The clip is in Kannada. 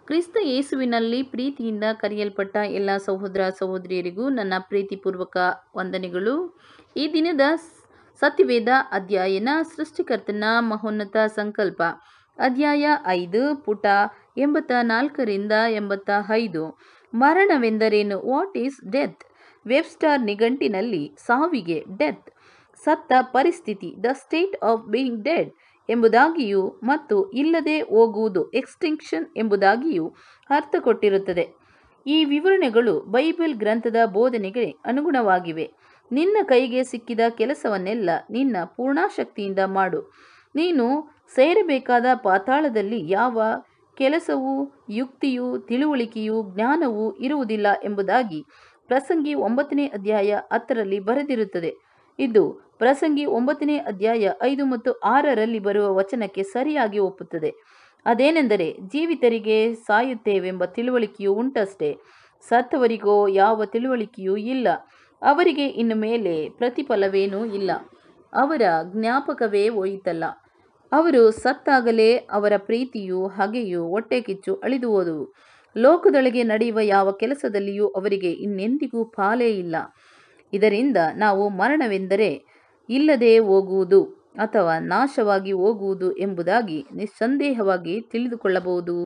ಕ್ರಿಸ್ತ ಯೇಸುವಿನಲ್ಲಿ ಪ್ರೀತಿಯಿಂದ ಕರೆಯಲ್ಪಟ್ಟ ಎಲ್ಲ ಸಹೋದರ ಸಹೋದರಿಯರಿಗೂ ನನ್ನ ಪ್ರೀತಿಪೂರ್ವಕ ವಂದನೆಗಳು ಈ ದಿನದ ಸತ್ಯವೇದ ಅಧ್ಯಯನ ಸೃಷ್ಟಿಕರ್ತನ ಮಹೋನ್ನತ ಸಂಕಲ್ಪ ಅಧ್ಯಾಯ ಐದು ಪುಟ ಎಂಬತ್ತ ನಾಲ್ಕರಿಂದ ಎಂಬತ್ತ ಐದು ಮರಣವೆಂದರೇನು ವಾಟ್ ಈಸ್ ಡೆತ್ ವೆಬ್ಸ್ಟಾರ್ ನಿಘಂಟಿನಲ್ಲಿ ಸಾವಿಗೆ ಡೆತ್ ಸತ್ತ ಪರಿಸ್ಥಿತಿ the state of being dead ಎಂಬುದಾಗಿಯೂ ಮತ್ತು ಇಲ್ಲದೆ ಹೋಗುವುದು ಎಕ್ಸ್ಟಿಂಕ್ಷನ್ ಎಂಬುದಾಗಿಯೂ ಅರ್ಥ ಕೊಟ್ಟಿರುತ್ತದೆ ಈ ವಿವರಣೆಗಳು ಬೈಬಲ್ ಗ್ರಂಥದ ಬೋಧನೆಗೆ ಅನುಗುಣವಾಗಿವೆ ನಿನ್ನ ಕೈಗೆ ಸಿಕ್ಕಿದ ಕೆಲಸವನ್ನೆಲ್ಲ ನಿನ್ನ ಪೂರ್ಣಾಶಕ್ತಿಯಿಂದ ಮಾಡು ನೀನು ಸೇರಬೇಕಾದ ಪಾತಾಳದಲ್ಲಿ ಯಾವ ಕೆಲಸವೂ ಯುಕ್ತಿಯೂ ತಿಳುವಳಿಕೆಯೂ ಜ್ಞಾನವೂ ಇರುವುದಿಲ್ಲ ಎಂಬುದಾಗಿ ಪ್ರಸಂಗಿ ಒಂಬತ್ತನೇ ಅಧ್ಯಾಯ ಹತ್ತರಲ್ಲಿ ಬರೆದಿರುತ್ತದೆ ಇದು ಪ್ರಸಂಗಿ ಒಂಬತ್ತನೇ ಅಧ್ಯಾಯ ಐದು ಮತ್ತು ಆರರಲ್ಲಿ ಬರುವ ವಚನಕ್ಕೆ ಸರಿಯಾಗಿ ಒಪ್ಪುತ್ತದೆ ಅದೇನೆಂದರೆ ಜೀವಿತರಿಗೆ ಸಾಯುತ್ತೇವೆಂಬ ತಿಳುವಳಿಕೆಯು ಉಂಟಷ್ಟೇ ಸತ್ತವರಿಗೋ ಯಾವ ತಿಳುವಳಿಕೆಯೂ ಇಲ್ಲ ಅವರಿಗೆ ಇನ್ನು ಮೇಲೆ ಪ್ರತಿಫಲವೇನೂ ಇಲ್ಲ ಅವರ ಜ್ಞಾಪಕವೇ ಹೋಯಿತಲ್ಲ ಅವರು ಸತ್ತಾಗಲೇ ಅವರ ಪ್ರೀತಿಯು ಹಗೆಯು ಹೊಟ್ಟೆಕಿಚ್ಚು ಅಳಿದು ಹೋದವು ಲೋಕದೊಳಗೆ ನಡೆಯುವ ಯಾವ ಕೆಲಸದಲ್ಲಿಯೂ ಅವರಿಗೆ ಇನ್ನೆಂದಿಗೂ ಪಾಲೇ ಇಲ್ಲ ಇದರಿಂದ ನಾವು ಮರಣವೆಂದರೆ ಇಲ್ಲದೆ ಹೋಗುವುದು ಅಥವಾ ನಾಶವಾಗಿ ಹೋಗುವುದು ಎಂಬುದಾಗಿ ನಿಸ್ಸಂದೇಹವಾಗಿ ತಿಳಿದುಕೊಳ್ಳಬಹುದು